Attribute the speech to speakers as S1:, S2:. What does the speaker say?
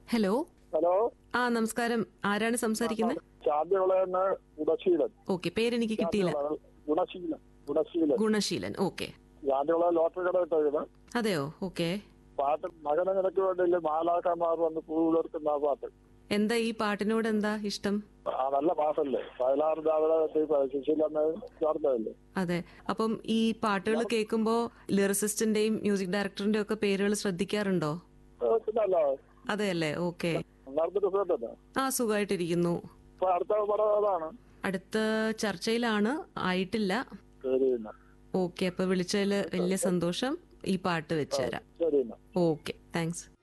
S1: hello
S2: hello
S1: ആ നമസ്കാരം ആരാണ് സംസാരിക്കുന്നത്
S2: ചാദ്യവിളയെന്ന് ഗുണശീലൻ
S1: ഓക്കെ പേരെനിക്ക് കിട്ടിയില്ല
S2: ഗുണശീലൻ ഗുണശീലൻ
S1: ഗുണശീലൻ ഓക്കെ
S2: ചാദ്യവിള ലോട്ടറി കട ഇട്ടത്
S1: അതെയോ ഓക്കെ
S2: പാട്ട് മകന നിനക്ക് വേണ്ടിയില്ല മാലാക്കന്മാർ വന്ന് പൂവിലെടുക്കുന്ന ആ പാട്ട്
S1: എന്താ ഈ പാട്ടിനോട് എന്താ ഇഷ്ടം
S2: ആ നല്ല പാട്ടല്ലേ വയലാർ ദ്രാവിഡ സുശീലമ്മ ചേർത്തതല്ലേ
S1: അതെ അപ്പം ഈ പാട്ടുകൾ കേൾക്കുമ്പോ ലിറിസിസ്റ്റിന്റെയും മ്യൂസിക് ഡയറക്ടറിന്റെയും ഒക്കെ പേരുകൾ ശ്രദ്ധിക്കാറുണ്ടോ
S2: ഏ, പിന്നല്ല
S1: അതെയല്ലേ ഓക്കെ
S2: നടത്തിട്ട് സുഖത്തന്നെ
S1: ആ സുഖമായിട്ടിരിക്കുന്നു
S2: ഇപ്പൊ അടുത്ത പടം അതാണ്
S1: അടുത്ത ചർച്ചയിലാണ് ആയിട്ടില്ല
S2: ശരി എന്നാ
S1: ഓക്കെ അപ്പൊ വിളിച്ചതിൽ വലിയ സന്തോഷം ഈ പാട്ട് വെച്ചുതരാം
S2: ശരി എന്നാ
S1: ഓക്കെ താങ്ക്സ്